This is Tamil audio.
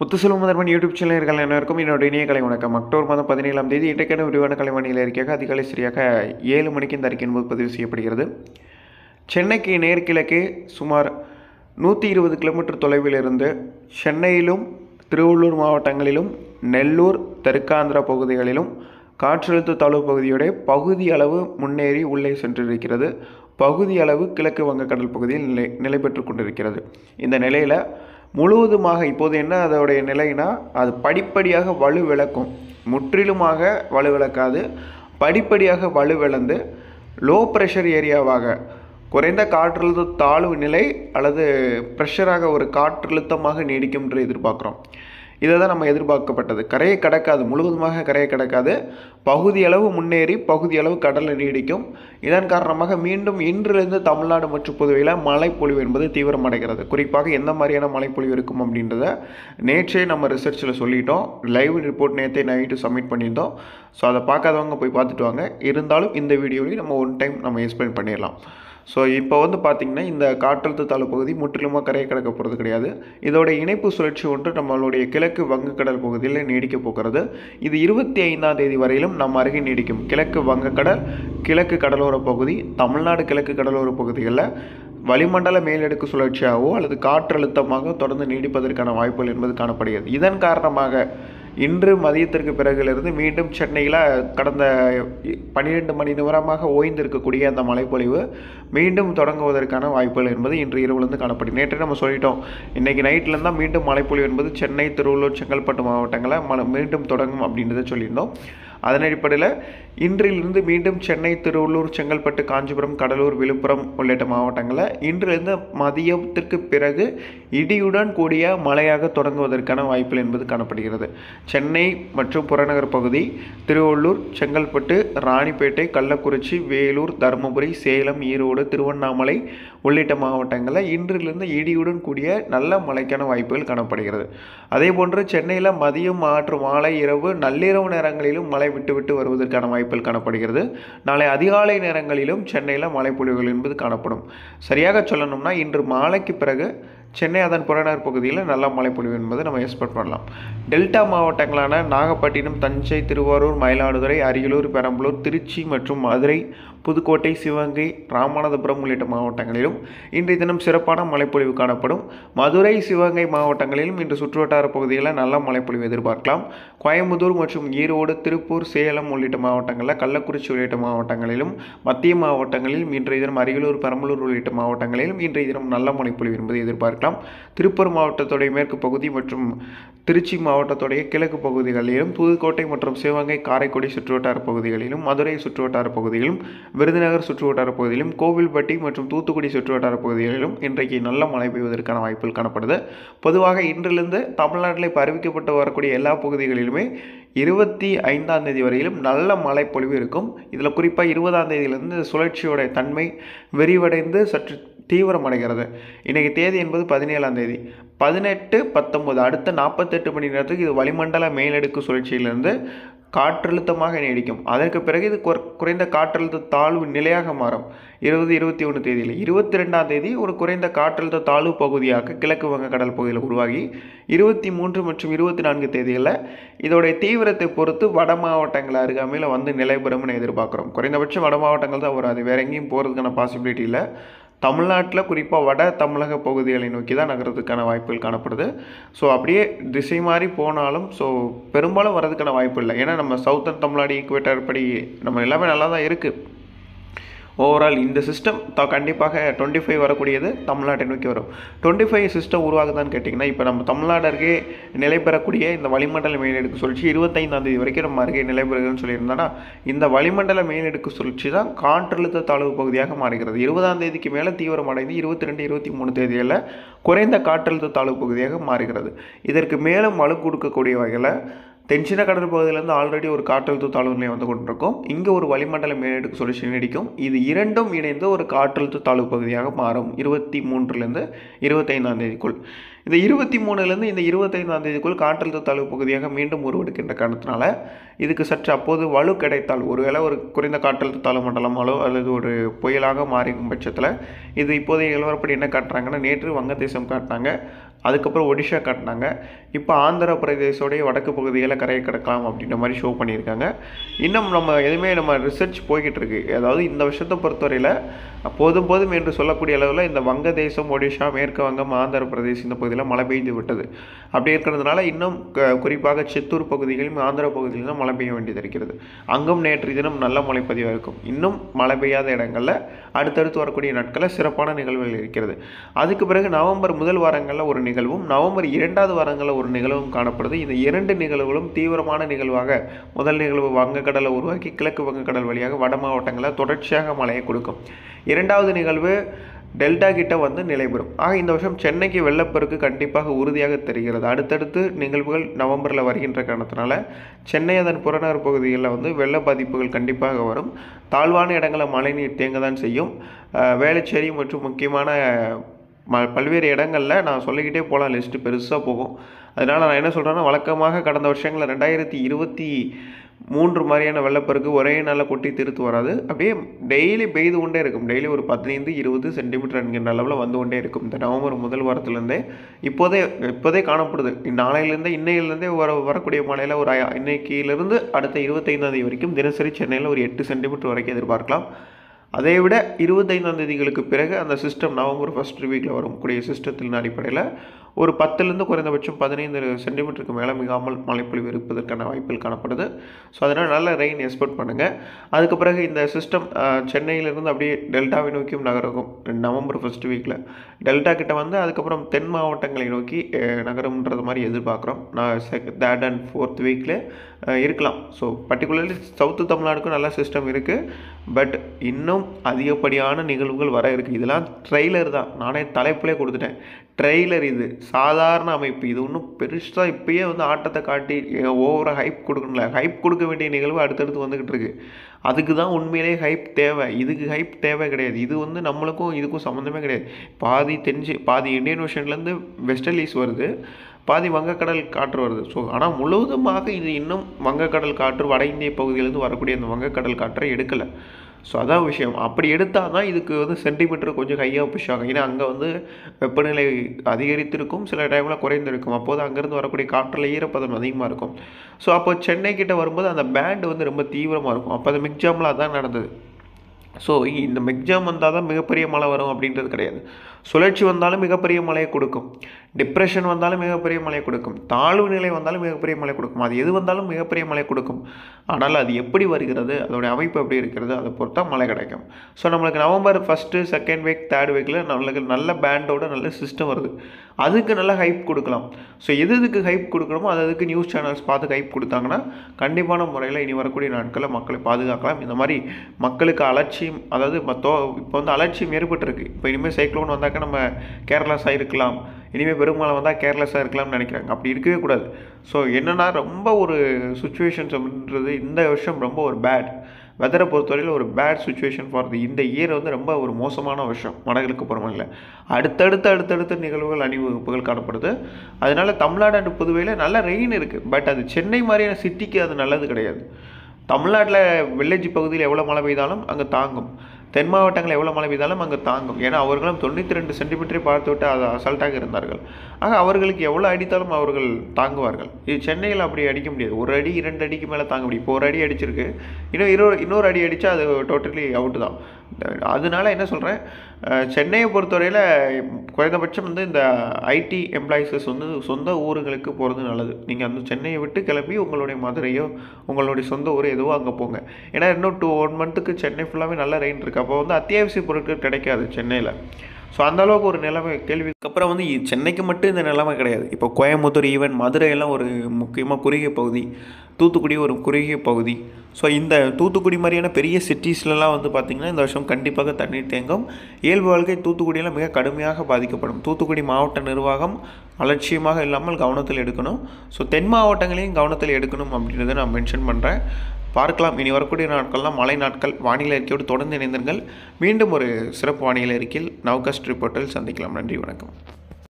முத்துசெல்வம் முதல்வன் யூடியூப் சேனல்கள் அனைவருக்கும் என்னோட இணைய கலை வணக்கம் அக்டோபர் மாதம் பதினேழாம் தேதி இன்றைக்கான விரிவான கலைவாணியில் இருக்கையாக அதிகாலை சரியாக ஏழு மணிக்கு இந்த அறிக்கை என்பது பதிவு செய்யப்படுகிறது சென்னைக்கு நேர்கிழக்கே சுமார் நூற்றி இருபது கிலோமீட்டர் தொலைவில் இருந்து சென்னையிலும் திருவள்ளூர் மாவட்டங்களிலும் நெல்லூர் தெற்காந்திரா பகுதிகளிலும் காற்றழுத்த தாழ்வு பகுதியுடைய பகுதி அளவு முன்னேறி உள்ளே சென்றிருக்கிறது பகுதி அளவு கிழக்கு வங்கக்கடல் பகுதியில் நிலை நிலை பெற்று கொண்டிருக்கிறது இந்த நிலையில் முழுவதுமாக இப்போது என்ன அதோடைய நிலைனா அது படிப்படியாக வலுவிழக்கும் முற்றிலுமாக வலுவிழக்காது படிப்படியாக வலுவிழந்து லோ ப்ரெஷர் ஏரியாவாக குறைந்த காற்றழுத்த தாழ்வு நிலை அல்லது ப்ரெஷராக ஒரு காற்றழுத்தமாக நீடிக்கும் என்று எதிர்பார்க்குறோம் இதை தான் நம்ம எதிர்பார்க்கப்பட்டது கரையை கடக்காது முழுவதுமாக கரையை கடக்காது பகுதியளவு முன்னேறி பகுதியளவு கடலில் நீடிக்கும் இதன் காரணமாக மீண்டும் இன்றிலிருந்து தமிழ்நாடு மற்றும் புதுவையில் மழைப்பொழிவு என்பது தீவிரமடைகிறது குறிப்பாக எந்த மாதிரியான மழைப்பொழிவு இருக்கும் அப்படின்றத நேற்றே நம்ம ரிசர்ச்சில் சொல்லிட்டோம் லைவ் ரிப்போர்ட் நேற்றே நைட்டு சப்மிட் பண்ணியிருந்தோம் ஸோ அதை பார்க்காதவங்க போய் பார்த்துட்டு வாங்க இருந்தாலும் இந்த வீடியோலையும் நம்ம ஒன் டைம் நம்ம எக்ஸ்பிளைன் பண்ணிடலாம் ஸோ இப்போ வந்து பார்த்திங்கன்னா இந்த காற்றழுத்த தாழ்வு பகுதி முற்றிலுமாக கரையை கடக்க போகிறது கிடையாது இதோட இணைப்பு சுழற்சி ஒன்று நம்மளுடைய கிழக்கு வங்கக்கடல் பகுதியில் நீடிக்க போகிறது இது இருபத்தி ஐந்தாம் தேதி வரையிலும் நம்ம அருகே நீடிக்கும் கிழக்கு வங்கக்கடல் கிழக்கு கடலோர பகுதி தமிழ்நாடு கிழக்கு கடலோர பகுதிகளில் வளிமண்டல மேலடுக்கு சுழற்சியாகவோ அல்லது காற்றழுத்தமாக தொடர்ந்து நீடிப்பதற்கான வாய்ப்புகள் என்பது காணப்படுகிறது இதன் காரணமாக இன்று மதியத்திற்கு பிறகிலிருந்து மீண்டும் சென்னையில் கடந்த பன்னிரெண்டு மணி நேரமாக ஓய்ந்திருக்கக்கூடிய அந்த மழைப்பொழிவு மீண்டும் தொடங்குவதற்கான வாய்ப்புகள் என்பது இன்று இரவுலேருந்து காணப்படும் நேற்று நம்ம சொல்லிட்டோம் இன்றைக்கி நைட்லேருந்து தான் மீண்டும் மழைப்பொழிவு என்பது சென்னை திருவள்ளூர் செங்கல்பட்டு மாவட்டங்களில் ம மீண்டும் தொடங்கும் அப்படின்றத சொல்லியிருந்தோம் அதன் அடிப்படையில் இன்றிலிருந்து மீண்டும் சென்னை திருவள்ளூர் செங்கல்பட்டு காஞ்சிபுரம் கடலூர் விழுப்புரம் உள்ளிட்ட மாவட்டங்களில் இன்றிலிருந்து மதியத்திற்கு பிறகு இடியுடன் கூடிய மழையாக தொடங்குவதற்கான வாய்ப்புகள் என்பது காணப்படுகிறது சென்னை மற்றும் புறநகர் பகுதி திருவள்ளூர் செங்கல்பட்டு ராணிப்பேட்டை கள்ளக்குறிச்சி வேலூர் தருமபுரி சேலம் ஈரோடு திருவண்ணாமலை உள்ளிட்ட மாவட்டங்களில் இன்றிலிருந்து இடியுடன் கூடிய நல்ல மழைக்கான வாய்ப்புகள் காணப்படுகிறது அதே போன்று சென்னையில் மதியம் மாற்று மாலை இரவு நள்ளிரவு நேரங்களிலும் மழை விட்டு விட்டு வருவதற்கான வாய்ப்புகள் காணப்படுகிறது நாளை அதிகாலை நேரங்களிலும் சென்னையில் மழைப்பொழிவுகள் என்பது காணப்படும் சரியாக சொல்லணும்னா இன்று மாலைக்கு பிறகு சென்னை அதன் புறநகர் பகுதியில் நல்ல மழைப்பொழிவு என்பது நம்ம எக்ஸ்பெக்ட் பண்ணலாம் டெல்டா மாவட்டங்களான நாகப்பட்டினம் தஞ்சை திருவாரூர் மயிலாடுதுறை அரியலூர் பெரம்பலூர் திருச்சி மற்றும் மதுரை புதுக்கோட்டை சிவகங்கை ராமநாதபுரம் உள்ளிட்ட மாவட்டங்களிலும் இன்றைய தினம் சிறப்பான மழைப்பொழிவு காணப்படும் மதுரை சிவகங்கை மாவட்டங்களிலும் இன்று சுற்றுவட்டார பகுதிகளில் நல்ல மழைப்பொழிவு எதிர்பார்க்கலாம் கோயம்புத்தூர் மற்றும் ஈரோடு திருப்பூர் சேலம் உள்ளிட்ட மாவட்டங்களில் கள்ளக்குறிச்சி உள்ளிட்ட மாவட்டங்களிலும் மத்திய மாவட்டங்களிலும் இன்றைய தினம் அரியலூர் பெரம்பலூர் உள்ளிட்ட மாவட்டங்களிலும் இன்றைய தினம் நல்ல மழைப்பொழிவு என்பதை எதிர்பார்க்கலாம் திருப்பூர் மாவட்டத்துடைய மேற்கு பகுதி மற்றும் திருச்சி மாவட்டத்துடைய கிழக்கு பகுதிகளிலும் புதுக்கோட்டை மற்றும் சிவகங்கை காரைக்குடி சுற்றுவட்டார பகுதிகளிலும் மதுரை சுற்றுவட்டார பகுதிகளிலும் விருதுநகர் சுற்றுவட்டார பகுதியிலும் கோவில்பட்டி மற்றும் தூத்துக்குடி சுற்றுவட்டார பகுதிகளிலும் இன்றைக்கு நல்ல மழை பெய்வதற்கான வாய்ப்புகள் காணப்படுது பொதுவாக இன்றிலிருந்து தமிழ்நாட்டில் இப்போ அறிவிக்கப்பட்டு வரக்கூடிய எல்லா பகுதிகளிலுமே இருபத்தி ஐந்தாம் தேதி வரையிலும் நல்ல மழைப்பொழிவு இருக்கும் இதில் குறிப்பாக இருபதாம் தேதியிலிருந்து சுழற்சியோட தன்மை விரிவடைந்து சற்று தீவிரமடைகிறது இன்றைக்கி தேதி என்பது பதினேழாம் தேதி பதினெட்டு பத்தொம்போது அடுத்த நாற்பத்தெட்டு மணி நேரத்துக்கு இது வளிமண்டல மேலடுக்கு சுழற்சியிலிருந்து காற்றழுத்தமாக நீடிக்கும் அதற்கு பிறகு இது குறைந்த காற்றழுத்த தாழ்வு நிலையாக மாறும் இருபது இருபத்தி ஒன்று தேதியில் இருபத்தி ரெண்டாம் தேதி ஒரு குறைந்த காற்றழுத்த தாழ்வு பகுதியாக கிழக்கு வங்கக்கடல் பகுதியில் உருவாகி இருபத்தி மூன்று மற்றும் இருபத்தி நான்கு தேதிகளில் இதோடைய தீவிரத்தை பொறுத்து வட மாவட்டங்கள் அருகாமையில் வந்து நிலை பெறும்னு எதிர்பார்க்குறோம் குறைந்தபட்சம் வட மாவட்டங்கள் தான் வரும் அது வேற எங்கேயும் போகிறதுக்கான பாசிபிலிட்டி இல்லை தமிழ்நாட்டில் குறிப்பாக வட தமிழக பகுதிகளை நோக்கி தான் நகரத்துக்கான வாய்ப்புகள் காணப்படுது ஸோ அப்படியே திசை மாறி போனாலும் ஸோ பெரும்பாலும் வர்றதுக்கான வாய்ப்பு இல்லை ஏன்னா நம்ம சவுத்தன் தமிழ்நாடு ஈக்குவேட்டர் படி நம்ம எல்லாமே நல்லா தான் இருக்குது ஓவரால் இந்த சிஸ்டம் த கண்டிப்பாக டுவெண்ட்டி ஃபைவ் வரக்கூடியது தமிழ்நாட்டை நோக்கி வரும் டுவெண்ட்டி ஃபைவ் சிஸ்டம் உருவாகுதான்னு கேட்டிங்கன்னா இப்போ நம்ம தமிழ்நாடு அருகே நிலை பெறக்கூடிய இந்த வளிமண்டல மேலடுக்கு சுழற்சி இருபத்தைந்தாம் தேதி வரைக்கும் நம்ம அருகே நிலை பெறுகிறதுன்னு சொல்லியிருந்தோன்னா இந்த வளிமண்டல மேலடுக்கு சுழற்சி தான் காற்றழுத்த தாழ்வு பகுதியாக மாறுகிறது இருபதாம் தேதிக்கு மேலே தீவிரமடைந்து இருபத்தி ரெண்டு இருபத்தி மூணு தேதிகளில் குறைந்த காற்றழுத்த தாழ்வு பகுதியாக மாறுகிறது இதற்கு மேலும் வலு கொடுக்கக்கூடிய வகையில் தென்சின கடல் பகுதியிலேருந்து ஆல்ரெடி ஒரு காற்றழுத்த தாழ்வு நிலை வந்து கொண்டிருக்கும் இங்கே ஒரு வளிமண்டல மேலடுக்கு சுழற்சி நீடிக்கும் இது இரண்டும் இணைந்து ஒரு காற்றழுத்த தாழ்வு பகுதியாக மாறும் இருபத்தி மூன்றுலேருந்து இருபத்தைந்தாம் தேதிக்குள் இந்த இருபத்தி மூணுலேருந்து இந்த இருபத்தைந்தாம் தேதிக்குள் காற்றழுத்த தாழ்வு பகுதியாக மீண்டும் உருவெடுக்கின்ற காரணத்தினால இதுக்கு சற்று அப்போது வலு கிடைத்தால் ஒருவேளை ஒரு குறைந்த காற்றழுத்த தாழ்வு மண்டலமாலோ அல்லது ஒரு புயலாக மாறிக்கும் பட்சத்தில் இது இப்போதைய நிலவரப்படி என்ன காட்டுறாங்கன்னா நேற்று வங்கதேசம் காட்டினாங்க அதுக்கப்புறம் ஒடிஷா காட்டினாங்க இப்போ ஆந்திர பிரதேசோடைய வடக்கு பகுதிகளை கரையை கடக்கலாம் அப்படின்ற மாதிரி ஷோ பண்ணியிருக்காங்க இன்னும் நம்ம எதுவுமே நம்ம ரிசர்ச் போய்கிட்டு இருக்கு அதாவது இந்த வருஷத்தை பொறுத்தவரையில் போதும் போதும் என்று சொல்லக்கூடிய அளவில் இந்த வங்கதேசம் ஒடிஷா மேற்கு வங்கம் ஆந்திர பிரதேசம் இந்த பகுதியில் மழை பெய்து விட்டது அப்படி இருக்கிறதுனால இன்னும் க- குறிப்பாக சித்தூர் பகுதிகளிலும் ஆந்திர பகுதியிலும் மழை பெய்ய வேண்டியது இருக்கிறது அங்கும் நேற்று தினம் நல்ல மழை பதிவாக இருக்கும் இன்னும் மழை பெய்யாத இடங்களில் அடுத்தடுத்து வரக்கூடிய நாட்களில் சிறப்பான நிகழ்வுகள் இருக்கிறது அதுக்கு பிறகு நவம்பர் முதல் வாரங்களில் ஒரு நிகழ்வும் நவம்பர் இரண்டாவது வாரங்களில் ஒரு நிகழ்வும் காணப்படுது இந்த இரண்டு நிகழ்வுகளும் தீவிரமான நிகழ்வாக முதல் நிகழ்வு வங்கக்கடலை உருவாக்கி கிழக்கு வங்கக்கடல் வழியாக வட மாவட்டங்களில் தொடர்ச்சியாக மழையை கொடுக்கும் இரண்டாவது நிகழ்வு டெல்டா கிட்ட வந்து நிலைபெறும் ஆக இந்த வருஷம் சென்னைக்கு வெள்ளப்பெருக்கு கண்டிப்பாக உறுதியாக தெரிகிறது அடுத்தடுத்து நிகழ்வுகள் நவம்பரில் வருகின்ற காரணத்தினால சென்னை அதன் புறநகர் பகுதிகளில் வந்து வெள்ள பாதிப்புகள் கண்டிப்பாக வரும் தாழ்வான இடங்களில் மழைநீர் தேங்க தான் செய்யும் அஹ் வேளச்சேரி மற்றும் முக்கியமான ம பல்வேறு இடங்களில் நான் சொல்லிக்கிட்டே போகலாம் லிஸ்ட்டு பெருசாக போகும் அதனால் நான் என்ன சொல்கிறேன்னா வழக்கமாக கடந்த வருஷங்களில் ரெண்டாயிரத்தி இருபத்தி மூன்று மாதிரியான வெள்ளப்பெருக்கு ஒரே நாளில் கொட்டி திருத்து வராது அப்படியே டெய்லி பெய்து கொண்டே இருக்கும் டெய்லி ஒரு பதினைந்து இருபது சென்டிமீட்டர் என்கின்ற அளவில் வந்து கொண்டே இருக்கும் இந்த நவம்பர் முதல் வாரத்துலேருந்தே இப்போதே இப்போதே காணப்படுது நாளையிலேருந்தே இன்னையிலேருந்தே வர வரக்கூடிய மழையில் ஒரு ஐ- இன்னைக்கிலிருந்து அடுத்த இருபத்தைந்தாம் தேதி வரைக்கும் தினசரி சென்னையில் ஒரு எட்டு சென்டிமீட்டர் வரைக்கும் எதிர்பார்க்கலாம் அதை விட இருபத்தைந்தாம் தேதிகளுக்கு பிறகு அந்த சிஸ்டம் நவம்பர் ஃபஸ்ட் வீக்கில் வரக்கூடிய சிஸ்டத்தின் அடிப்படையில் ஒரு பத்துலேருந்து குறைந்தபட்சம் பதினைந்து சென்டிமீட்டருக்கு மேலே மிகாமல் மழைப்பொழிவு இருப்பதற்கான வாய்ப்புகள் காணப்படுது ஸோ அதனால் நல்ல ரெயின் எக்ஸ்பெக்ட் பண்ணுங்கள் அதுக்கு பிறகு இந்த சிஸ்டம் சென்னையிலிருந்து அப்படியே டெல்டாவை நோக்கியும் நகரும் நவம்பர் ஃபஸ்ட் வீக்கில் டெல்டா கிட்ட வந்து அதுக்கப்புறம் தென் மாவட்டங்களை நோக்கி அஹ், நகரும்ன்றது மாதிரி எதிர்பார்க்குறோம் நான் செக் தேர்ட் அண்ட் ஃபோர்த் வீக்கில் இருக்கலாம் ஸோ பர்டிகுலர்லி சவுத்து தமிழ்நாடுக்கும் நல்ல சிஸ்டம் இருக்குது பட் இன்னும் அதிகப்படியான நிகழ்வுகள் வர இருக்குது இதெல்லாம் ட்ரெய்லர் தான் நானே தலைப்பிலே கொடுத்துட்டேன் ட்ரெய்லர் இது சாதாரண அமைப்பு இது ஒன்றும் பெருசாக இப்பயே வந்து ஆட்டத்தை காட்டி ஓவராக ஹைப் கொடுக்கணும்ல ஹைப் கொடுக்க வேண்டிய நிகழ்வு அடுத்தடுத்து வந்துக்கிட்டு இருக்கு அதுக்கு தான் உண்மையிலேயே ஹைப் தேவை இதுக்கு ஹைப் தேவை கிடையாது இது வந்து நம்மளுக்கும் இதுக்கும் சம்மந்தமே கிடையாது பாதி தெரிஞ்சு பாதி இந்தியன் ஓஷன்லேருந்து வெஸ்டர்லீஸ் வருது பாதி வங்கக்கடல் காற்று வருது ஸோ ஆனால் முழுவதுமாக இது இன்னும் வங்கக்கடல் காற்று வட இந்திய பகுதியிலேருந்து வரக்கூடிய அந்த வங்கக்கடல் காற்றை எடுக்கலை ஸோ அதான் விஷயம் அப்படி எடுத்தால் தான் இதுக்கு வந்து சென்டிமீட்டர் கொஞ்சம் ஹையாக புஷ் ஆகும் ஏன்னா அங்கே வந்து வெப்பநிலை அதிகரித்திருக்கும் சில டைமில் குறைந்திருக்கும் அப்போது அங்கேருந்து வரக்கூடிய காற்றில் ஈரப்பதம் அதிகமாக இருக்கும் ஸோ அப்போ சென்னை கிட்ட வரும்போது அந்த பேண்ட் வந்து ரொம்ப தீவிரமாக இருக்கும் அப்போ அந்த மிக்ஜாமில் அதான் நடந்தது ஸோ இந்த மெக்ஜாம் வந்தால் தான் மிகப்பெரிய மழை வரும் அப்படின்றது கிடையாது சுழற்சி வந்தாலும் மிகப்பெரிய மழையை கொடுக்கும் டிப்ரெஷன் வந்தாலும் மிகப்பெரிய மழையை கொடுக்கும் தாழ்வு நிலை வந்தாலும் மிகப்பெரிய மழை கொடுக்கும் அது எது வந்தாலும் மிகப்பெரிய மழை கொடுக்கும் ஆனால் அது எப்படி வருகிறது அதோடைய அமைப்பு எப்படி இருக்கிறது அதை பொறுத்தா மழை கிடைக்கும் ஸோ நம்மளுக்கு November first second week third வீக்கில் நம்மளுக்கு நல்ல பேண்டோட நல்ல சிஸ்டம் வருது அதுக்கு நல்ல ஹைப் கொடுக்கலாம் ஸோ எது எதுக்கு ஹைப் கொடுக்கணுமோ அது அதுக்கு நியூஸ் சேனல்ஸ் பார்த்து ஹைப் கொடுத்தாங்கன்னா கண்டிப்பான முறையில் இனி வரக்கூடிய நாட்களில் மக்களை பாதுகாக்கலாம் இந்த மாதிரி மக்களுக்கு அலட்சியம் அதாவது மத்தோ இப்போ வந்து அலட்சியம் ஏற்பட்டிருக்கு இப்போ இனிமேல் சைக்ளோன் வந்தாக்க நம்ம கேர்லெஸ்ஸாக இருக்கலாம் இனிமேல் பெருமழை வந்தால் கேர்லெஸ்ஸாக இருக்கலாம்னு நினைக்கிறாங்க அப்படி இருக்கவே கூடாது ஸோ என்னென்னா ரொம்ப ஒரு சுச்சுவேஷன்ஸ் அப்படின்றது இந்த வருஷம் ரொம்ப ஒரு பேட் வெதரை பொறுத்தவரையில் ஒரு பேட் சுச்சுவேஷன் ஃபார் தி இந்த இயர் வந்து ரொம்ப ஒரு மோசமான வருஷம் வடகிழக்கு பருவமழையில் அடுத்தடுத்து அடுத்தடுத்த நிகழ்வுகள் அணிவகுப்புகள் காணப்படுது அதனால தமிழ்நாடு அண்ட் புதுவையில் நல்ல ரெயின் இருக்குது பட் அது சென்னை மாதிரியான சிட்டிக்கு அது நல்லது கிடையாது தமிழ்நாட்டில் வில்லேஜ் பகுதியில் எவ்வளோ மழை பெய்தாலும் அங்கே தாங்கும் தென் மாவட்டங்கள் எவ்வளோ மழை பெய்தாலும் அங்கே தாங்கும் ஏன்னா அவர்களும் தொண்ணூற்றி ரெண்டு சென்டிமீட்டரை பார்த்து விட்டு அது அசால்ட்டாக இருந்தார்கள் ஆக அவர்களுக்கு எவ்வளோ அடித்தாலும் அவர்கள் தாங்குவார்கள் இது சென்னையில் அப்படி அடிக்க முடியாது ஒரு அடி இரண்டு அடிக்கு மேலே தாங்க முடியும் இப்போ ஒரு அடி அடிச்சிருக்கு இன்னும் இன்னொரு இன்னொரு அடி அடித்தா அது டோட்டலி அவுட்டு தான் அதனால என்ன சொல்கிறேன் சென்னையை பொறுத்தவரையில் குறைந்தபட்சம் வந்து இந்த ஐடி எம்ப்ளாயிஸஸ் வந்து சொந்த ஊருங்களுக்கு போகிறது நல்லது நீங்கள் அந்த சென்னையை விட்டு கிளம்பி உங்களுடைய மதுரையோ உங்களுடைய சொந்த ஊர் எதுவோ அங்கே போங்க ஏன்னா இன்னும் டூ ஒன் மந்த்துக்கு சென்னை ஃபுல்லாகவே நல்ல ரெயின் இருக்குது அப்போ வந்து அத்தியாவசிய பொருட்கள் கிடைக்காது சென்னையில் ஸோ அந்த அளவுக்கு ஒரு நிலைமை கேள்விக்கு அப்புறம் வந்து இ- சென்னைக்கு மட்டும் இந்த நிலைமை கிடையாது இப்போ கோயம்புத்தூர் ஈவன் மதுரையெல்லாம் ஒரு முக்கியமாக குறுகிய பகுதி தூத்துக்குடி ஒரு குறுகிய பகுதி ஸோ இந்த தூத்துக்குடி மாதிரியான பெரிய சிட்டிஸ்லலாம் வந்து பார்த்திங்கன்னா இந்த வருஷம் கண்டிப்பாக தண்ணீர் தேங்கும் இயல்பு வாழ்க்கை தூத்துக்குடியில் மிக கடுமையாக பாதிக்கப்படும் தூத்துக்குடி மாவட்ட நிர்வாகம் அலட்சியமாக இல்லாமல் கவனத்தில் எடுக்கணும் ஸோ தென் மாவட்டங்களையும் கவனத்தில் எடுக்கணும் அப்படின்றத நான் மென்ஷன் பண்ணுறேன் பார்க்கலாம் இனி வரக்கூடிய நாட்கள்லாம் மழை நாட்கள் வானிலை அறிக்கையோடு தொடர்ந்து இணைந்திருங்கள் மீண்டும் ஒரு சிறப்பு வானிலை அறிக்கையில் நவ்காஸ்ட் ரிப்போர்ட்டில் சந்திக்கலாம் நன்றி வணக்கம்